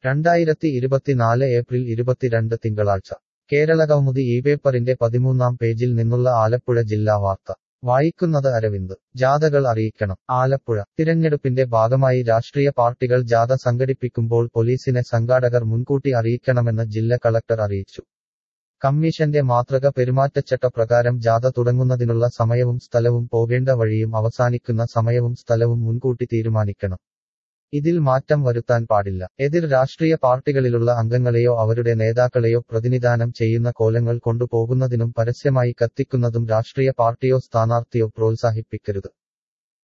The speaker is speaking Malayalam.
രണ്ടായിരത്തി ഇരുപത്തിനാല് ഏപ്രിൽ ഇരുപത്തിരണ്ട് തിങ്കളാഴ്ച കേരളകൗമുദി ഈ പേപ്പറിന്റെ പതിമൂന്നാം പേജിൽ നിന്നുള്ള ആലപ്പുഴ ജില്ലാ വാർത്ത വായിക്കുന്നത് അരവിന്ദ് ജാഥകൾ അറിയിക്കണം ആലപ്പുഴ തിരഞ്ഞെടുപ്പിന്റെ ഭാഗമായി രാഷ്ട്രീയ പാർട്ടികൾ ജാഥ സംഘടിപ്പിക്കുമ്പോൾ പോലീസിനെ സംഘാടകർ മുൻകൂട്ടി അറിയിക്കണമെന്ന് ജില്ലാ കളക്ടർ അറിയിച്ചു കമ്മീഷന്റെ മാതൃക പെരുമാറ്റച്ചട്ട പ്രകാരം ജാഥ തുടങ്ങുന്നതിനുള്ള സമയവും സ്ഥലവും പോകേണ്ട വഴിയും അവസാനിക്കുന്ന സമയവും സ്ഥലവും മുൻകൂട്ടി തീരുമാനിക്കണം ഇതിൽ മാറ്റം വരുത്താൻ പാടില്ല എതിർ രാഷ്ട്രീയ പാർട്ടികളിലുള്ള അംഗങ്ങളെയോ അവരുടെ നേതാക്കളെയോ പ്രതിനിധാനം ചെയ്യുന്ന കോലങ്ങൾ കൊണ്ടുപോകുന്നതിനും പരസ്യമായി കത്തിക്കുന്നതും രാഷ്ട്രീയ പാർട്ടിയോ സ്ഥാനാർത്ഥിയോ പ്രോത്സാഹിപ്പിക്കരുത്